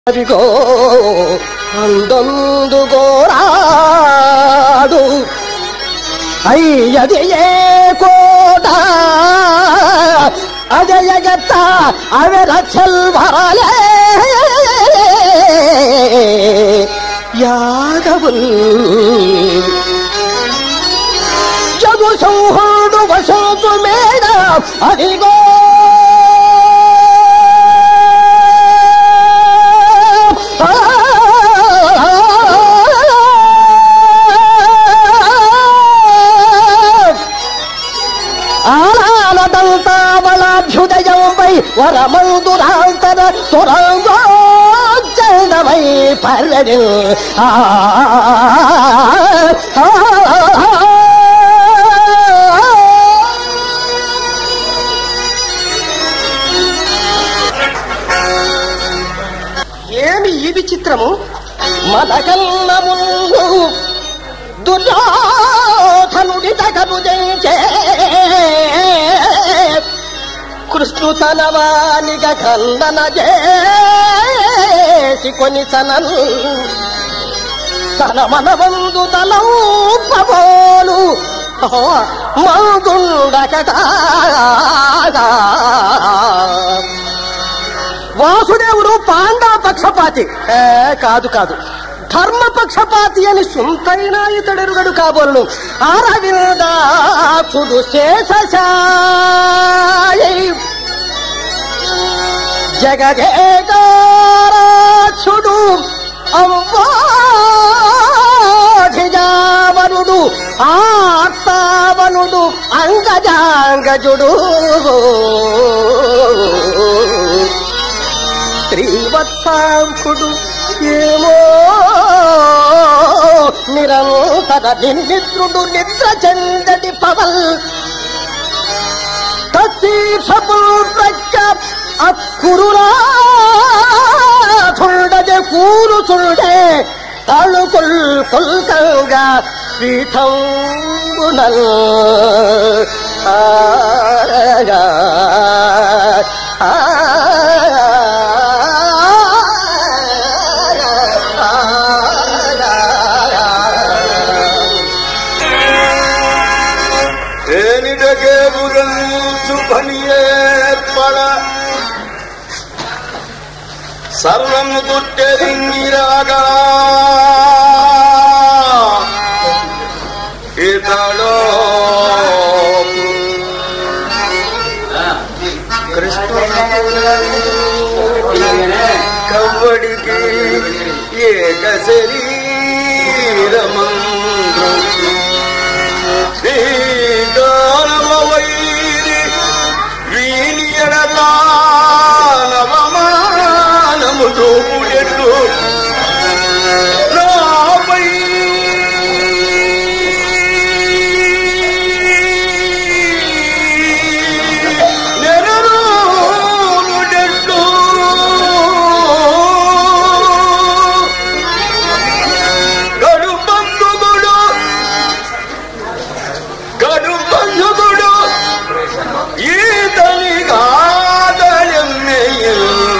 అదిగో అందొందు గోరాడు అయ్యది ఏ కోట అజయగత్త అవర చెల్వరలే యాదవుల్ జగు సంహాడు వసంతు మేడ అదిగో ఆలాలదంతావళాభ్యుదయంపై వరమందురాంతర తురంగోచ్చండమై పర్వడి ఆ ఏమి ఈ విచిత్రము మనకన్న ముందు దుర్యోధనుడి తగను జయించే కృష్ణు తనవానిగ ఖండన చేసి కొని సనను తన మనవందు తలంపబోలు మందుండకట వాసుదేవుడు పాండవ పక్షపాతి ఏ, కాదు కాదు ధర్మ పక్షపాతి అని సుంతైన ఇతడెరుగడు కాబోలను అరవిందాక్షుడు శేషశాయి జగదేకారాక్షుడు అంబాధిజావనుడు ఆర్తావనుడు అంగజాంగజుడు శ్రీవత్సాంకుడు ఏమో నిరంతర నిన్నిద్రుడు నిద్ర చెందటి పవల్ తత్సీర్షపు ప్రజ్ఞ అక్కురురాధుండజె కూరుచుండే తళుకుల్ కొల్కంగా పీఠంబునల్ ఆగా ಏನಿದಗೆ ಮುಗಂಚು ಪಣಿಯೇರ್ಪಳ ಸರ್ವము దుట్టెదింగిరాగ ఇతడో కవ్వడికి ఏక శరీరమందు శ్రీగానమవైరి వీనియడలానవమానము చూపుడెట్లు నాపై నెరనూలుడెట్లు గడు బంధుగుడు గడు బంధుగుడు ఈతని కాదలెన్నయ్యో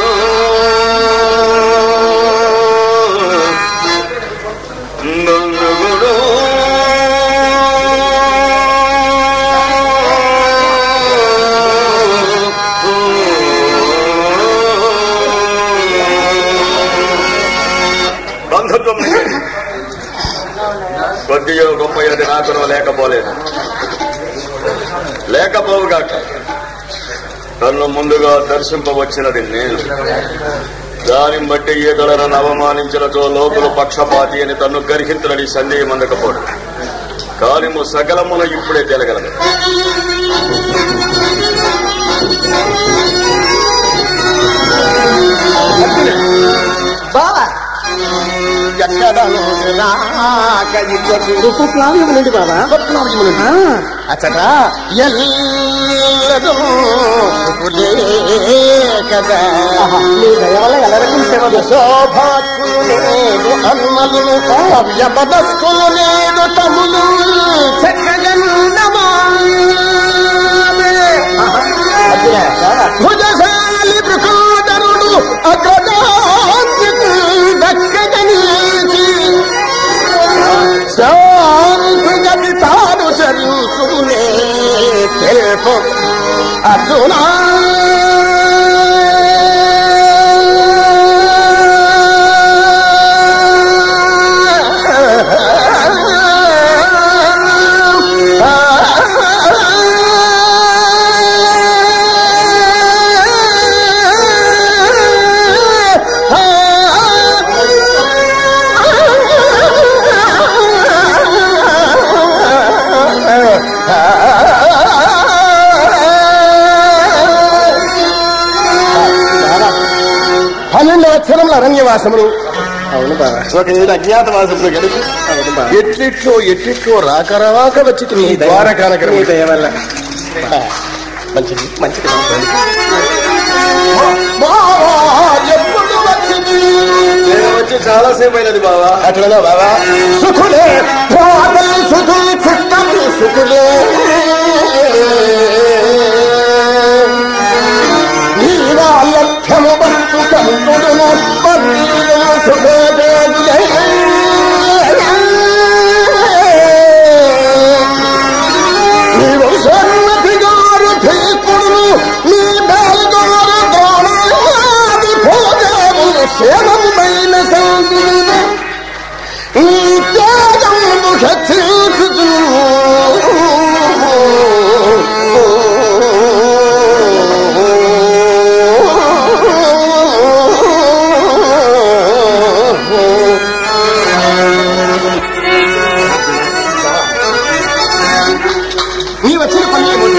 బంధుగుడు బంధుత్వం నిజమే. కొద్దియో గొప్ప అది నాకునో లేకపోలేదు లేకపోవుగాక నన్ను ముందుగా దర్శింపవచ్చినది నేను దాని బట్టి ఈతలను అవమానించినతో లోకులు పక్షపాతి అని తన్ను గర్హించడని సందేహం అందకపోడు కాలిము సకలమున ఇప్పుడే తేలగలదు బావా ఎక్కడను రాక ఇద్దరు ఉపప్లావ్యం నుండి బాబా ఆ, అచ్చట ఎల్లదు కదా ఆహా, మీ దయ వల్ల ఎల్లరికీ సేవ శోభాత్ములు లేదు అన్మలు సవ్యపదస్కులు లేదు తములు చక్కగన్నమా భుజశాలి బృహోదరుడు అగ్రదాత్మిక అర్జునా పన్నెండు అక్షరముల అరణ్యవాసములు అవును బాబా ఒక ఏడు అజ్ఞాతవాసములు గడిపి అవును బాబా ఎట్లిట్లో ఎట్లిట్లో రాక రాక వచ్చి మీ ద్వారకా నీ నగరం దయ వల్ల మంచిది మంచిది ఎప్పుడు వచ్చింది నేను వచ్చి చాలా సేపు అయినది బావా అట్లనా బాబా సుఖులే పాదల్ సుఖులు చుట్టలు సుఖులే నీవా లక్ష్యము బంతు కంటుడును బందీలను సుఖేదేవిలే నీవు సన్నతి గారు భీకుడు నీ బేల్గారు దోణాది భోజనములు క్షేమమైన సంగులు నీ తేజము హెచ్చించుచు నీ వచ్చిన పని ఏమిటి?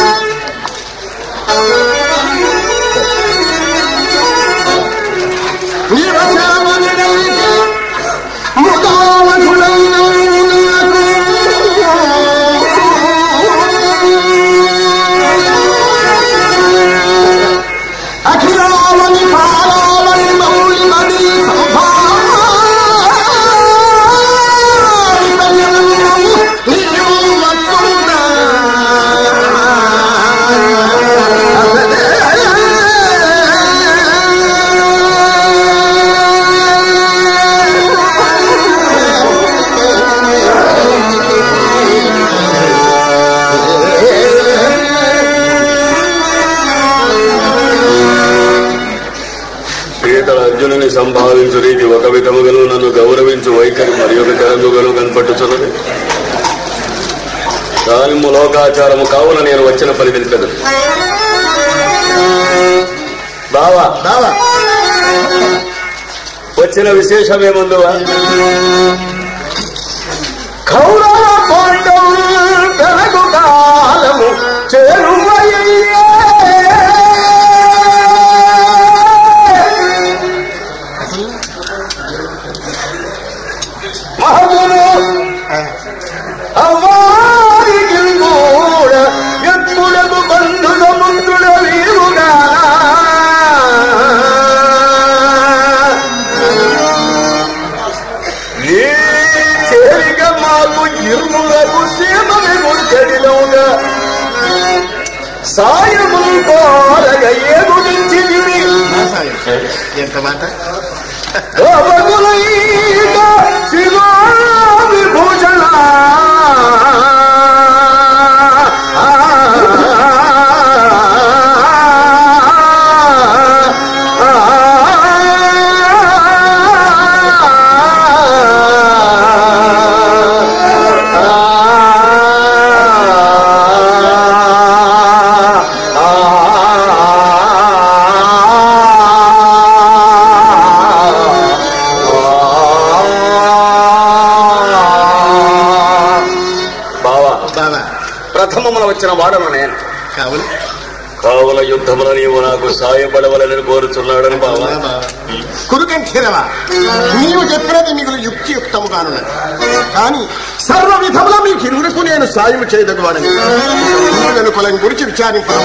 నీ వచ్చిన పని ఏమిటి? ముదావధుడైన నాకు అఖిలామణి పాలామణి మౌళి మణి సీతల అర్జునుని సంభావించు రీతి ఒక విధముగను నన్ను గౌరవించు వైఖరి మరి ఒక తెరంగుగను కనపట్టుచున్నది దానిమ్ము లోకాచారము కావున నేను వచ్చిన పని తెలిపేది బావా బావా వచ్చిన విశేషమేముందువా కౌరవ పాండవులు పెరగు కాలము చేరువయ్యే మహమును అవ్వారికి కూడా ఎప్పుడకు బంధు సముద్రుల వీరుగా నీ చేరిక మాకు ఇరువులకు సీమని ముడిచెడిలోగా సాయము కోరగ ఏగుడించి ఎంత మాట గోపకులైక శివా విభూషణ బావా బాబా ప్రథమమున వచ్చిన వాడను నేను కావున కావున యుద్ధమున నీవు నాకు సాయపడవలని కోరుచున్నాడని బావా బాబా కురుకంఠీరవా నీవు చెప్పినది మిగులు యుక్తియుక్తముగానున్నది కానీ సర్వ విధముల మీకు ఇరువురకు నేను సాయం చేయదగవాడని వెనుకలను గురించి విచారింపడం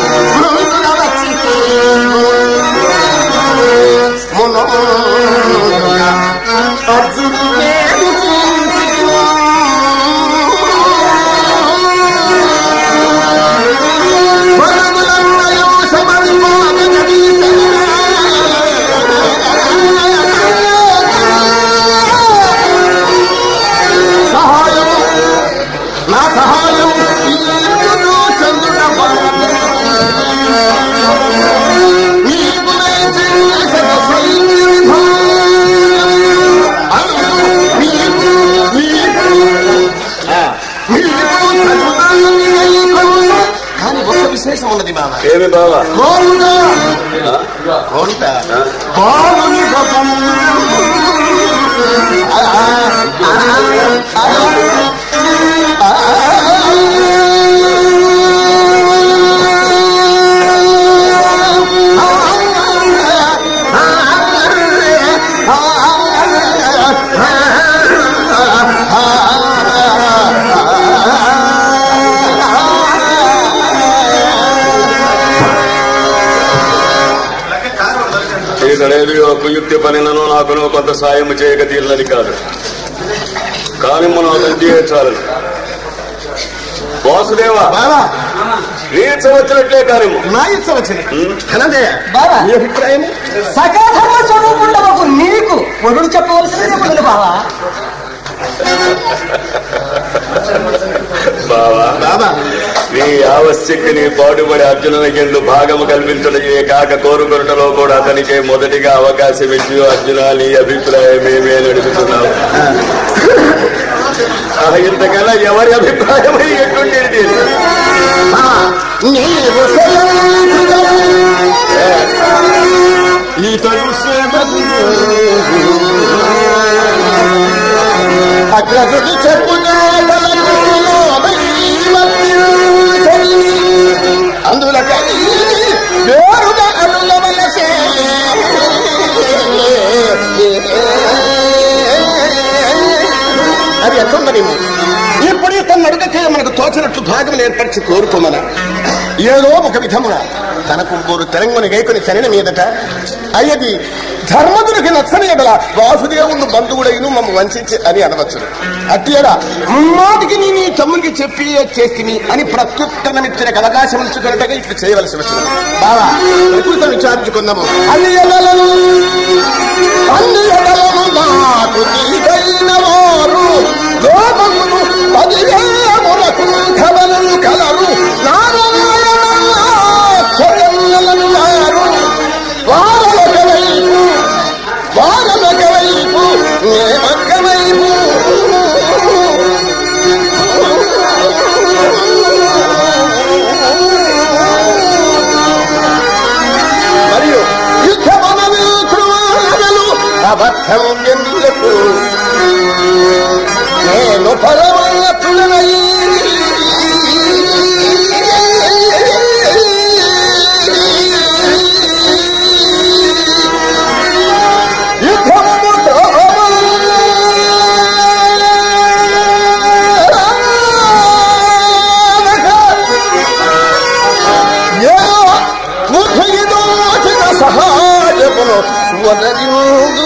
సహాయం నా సహాయం ఈ ఇంద్రుడు చంద్రుడ కొంట ఆ? బాలుని ప్రపంచం. ఆ, ఆ, ఆ, ఇతడేది ఓ కుయుక్తి పనినను నాకును కొంత సాయం చేయక తీరినది కాదు కానీ మనం అతను తీర్చాలి వాసుదేవా బావా తీర్చవచ్చినట్లే కార్యము నా ఇచ్చవచ్చిన ఉమ్. ధనంజయ బావా నీ అభిప్రాయం సకల ధర్మ స్వరూపుండవకు నీకు వరుడు చెప్పవలసింది వదులు బావా బావా బాబా నీ ఆవశ్యక్తిని పాటుపడి అర్జునునికెందు భాగము కల్పించడయే కాక కోరుకొనుటలో కూడా అతనికి మొదటిగా అవకాశం ఇచ్చి అర్జున నీ అభిప్రాయమేమే నడుపుతున్నావు ఆ, ఇంతకన్నా ఎవరి అభిప్రాయం ఎట్టుండేది నీవు ఇతడు అగ్రజుడు చెప్పుగా అందుల వేరుగా అనులవలసే అది ఎట్లుందని ఇప్పుడు ఇతను అడుగకే మనకు తోచినట్లు భాగం ఏర్పరిచి కోరుకోమన ఏదో ఒక విధమున తనకు ఊరు తెలంగాణ గైకొని శనిన మీదట అయ్యది ధర్మదునికి నచ్చని ఎడల వాసుదేవుడు బంధువుడైను మమ్మ వంచి అని అనవచ్చు అట్టి ఎడ మాటికి నీ నీ తమ్మునికి చెప్పి చేస్తిని అని ప్రత్యుత్తరమిచ్చిన అవకాశం ఉంచుకున్నట్టుగా ఇప్పుడు చేయవలసి వచ్చింది బావా ప్రకృతం విచారించుకుందాము అన్ని ఎడలను అన్ని ఎడలను నాకు నీకైన వారు లోపమును పదివేములకు కవలను కలరు నారాయణలను వారు వారలొక వైపు వారలొక వైపు నేనొక వైపు మరియు యుద్ధమనలు క్రూరములు అబద్ధం ఎందుకు నేను పరమతుడనై యుద్ధముతో సహాయమును వదరిందు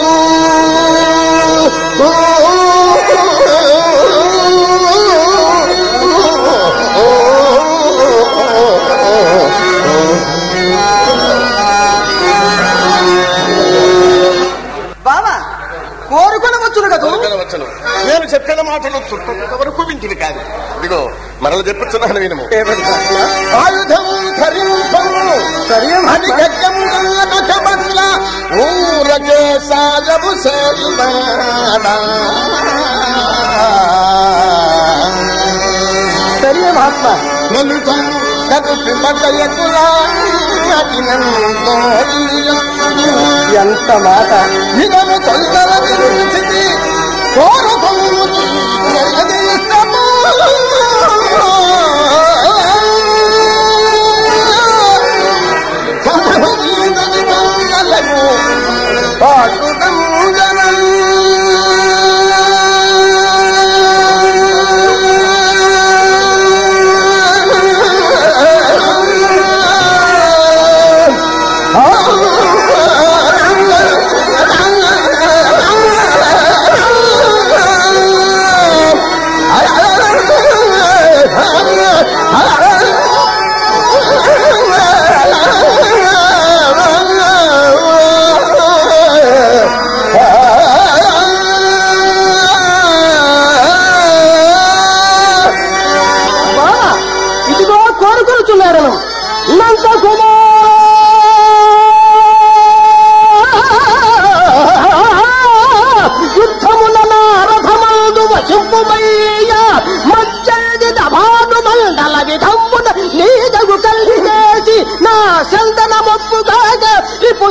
బావా కోరుకొని వచ్చును కదూ వచ్చను నేను చెప్పిన మాటలు చుట్టూ వరకు వింటివి కాదు ఇదిగో మరల చెప్పుతున్నాను వినము ఆయుధం ధరింపము అది గగ్గం గల్లబట్ల ఊరకే సాగము సేయువాడా. సరే మహాత్మా నలుతం కదుపి బట్టయకులా ఎంత మాట ఇదము తొలగల విరుచితి కోరుకొను జగదీశము. కమనీదని మంగళము పాటుదంగనం. ఆ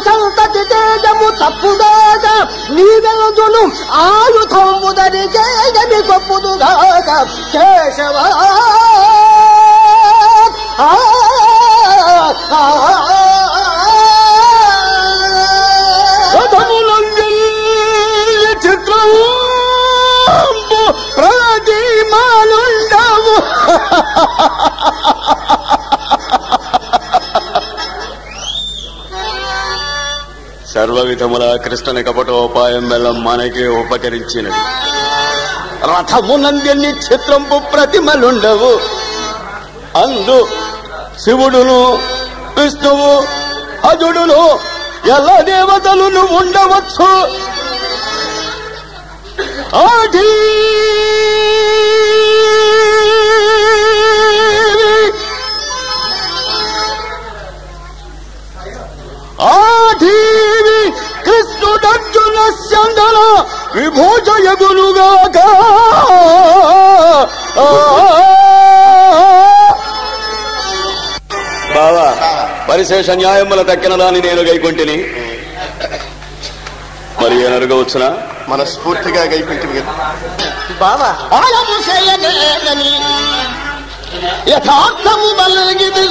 సంతతి తేజము తప్పుగాక నీవెలుదును ఆయుధంబు ధరిచేయని గొప్పుదుగాక కేశవ ఆ, ఆ, చిత్రము ప్రతిమాలుండవు సర్వ విధముల కృష్ణని కపటోపాయం వల్ల మనకి ఉపకరించినది రథమునందెన్ని చిత్రంపు ప్రతిమలుండవు అందు శివుడును విష్ణువు అజుడును ఎలా దేవతలను ఉండవచ్చు ఆది ఆధీవి కృష్ణుడర్జున సందన విభూజయగునుగాక బావా పరిశేష న్యాయముల తక్కిన దాన్ని నేను గైకొంటిని మరి ఏనరుగవచ్చునా మనస్ఫూర్తిగా గైకుంటుంది కదా బావా ఆలము చేయలేదని యథార్థము బలగిది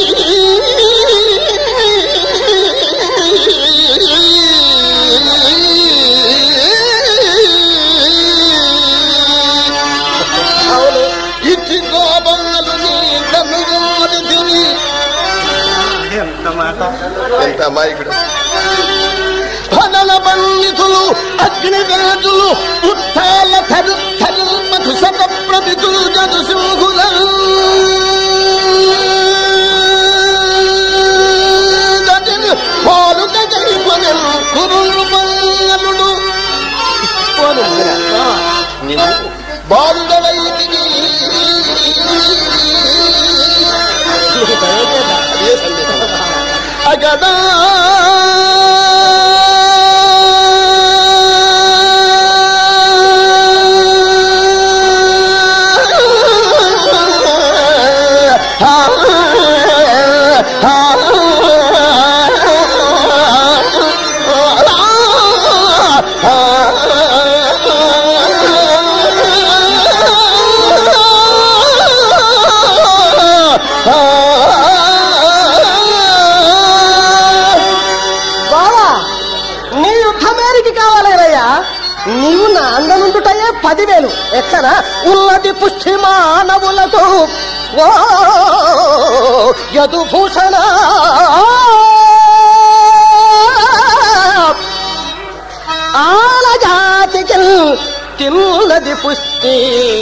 అవును ఇచ్చి గోబంగలు నీ కనుగోడు తిని ఎంత మాట ఎంత అమాయకుడు ఫనల పండితులు అగ్నివేదులు ఉత్తాల ధరు ధర్మకు శత ప్రతితులు జదు సింహుల పాలుక జరిపనెను కురులు పంగలుడు నీవు బాలుడవైతివి అదే సందేశం అగదా బావా నీ యుద్ధమేరికి కావాలయ్యా నీవు నా అందనుండుటయే పదివేలు ఎక్కన ఉన్నది పుష్టి మానవులకు ఓ యదుభూషణ ఆలజాతికి తిన్నది పుష్టి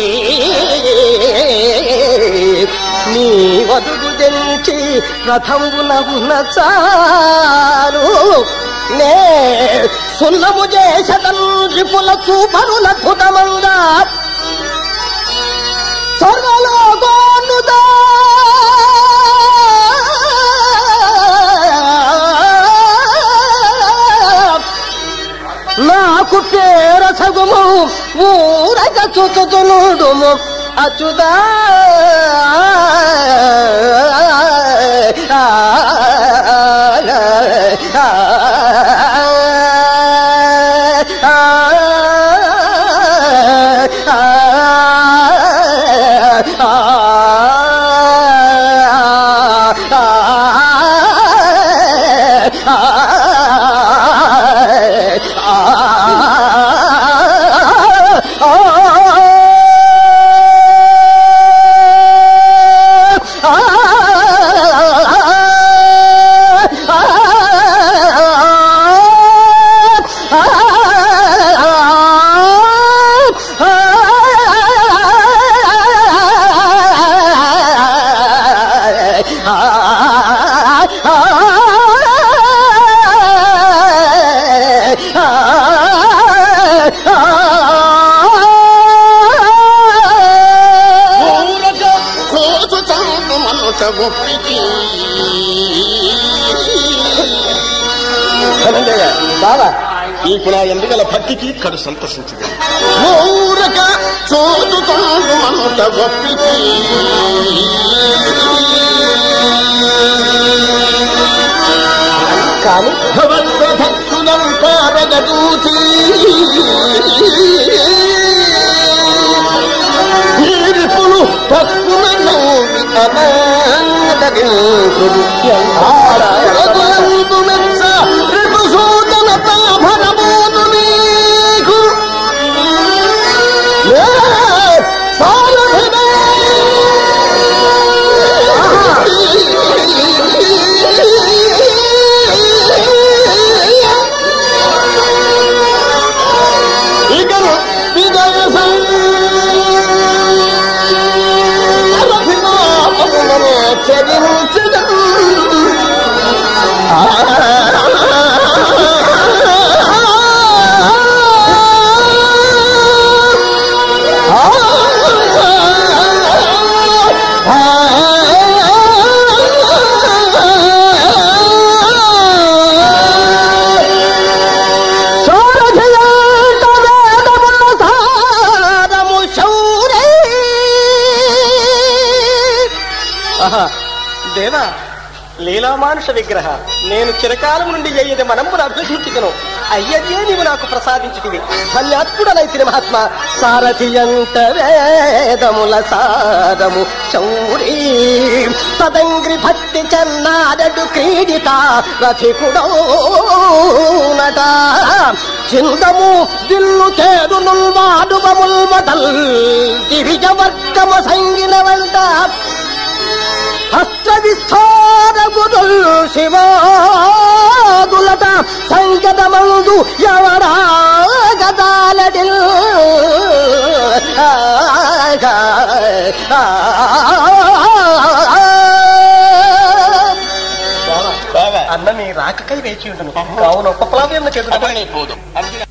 నీ వదుగు తెంచి రథంబున ఉన్న చాలు నే సున్నము చేసదన్ రిపుల చూపరుల అద్భుతమంగా సర్వలోకోన్నుదా నాకు పేరసగుము ఊరగ చుతునుడుము అచ్యుదా ఊరక కోచుతాను మనస ఒప్పికి బాబా నీకు నా ఎందుగల భక్తికి ఇక్కడ సంతసించగా ఊరక చూచుతాను మనస ఒప్పికి కానీ భగవద్భక్తులంటారగదూచి నీరిపులు పక్కులను అనాదరించుడు ఎంతారగులందు మెచ్చ రిపుసూదనత భరమోను నీకు ఏ సారథినే ఇకను విజయ సంగతినే చరించడం సారథియంత వేదముల సారము శౌరే ఆహా, దేవా లీలామానుష విగ్రహ నేను చిరకాలం నుండి అయ్యేది మనమును అభ్యసించుకును అయ్యదే నీవు నాకు ప్రసాదించుటివి ధన్యాత్ముడనైతిని మహాత్మ సారథియంత వేదముల సారము శౌరీ తదంగ్రి భక్తి చెన్నాడడు క్రీడిత రథికుడో నట చిందము దిల్లు చేదు నుల్వాడుబముల్ మదల్ దివిజ వర్గమ సంగిన వెంట హస్త విస్తార గురుల్ శివాదులట సంగతమందు ఎవరా గదాలడిల్ అన్న నీ రాకకై వేచి ఉంటును కావున ఉపప్లవ్యం చేతులు పోదు అర్జున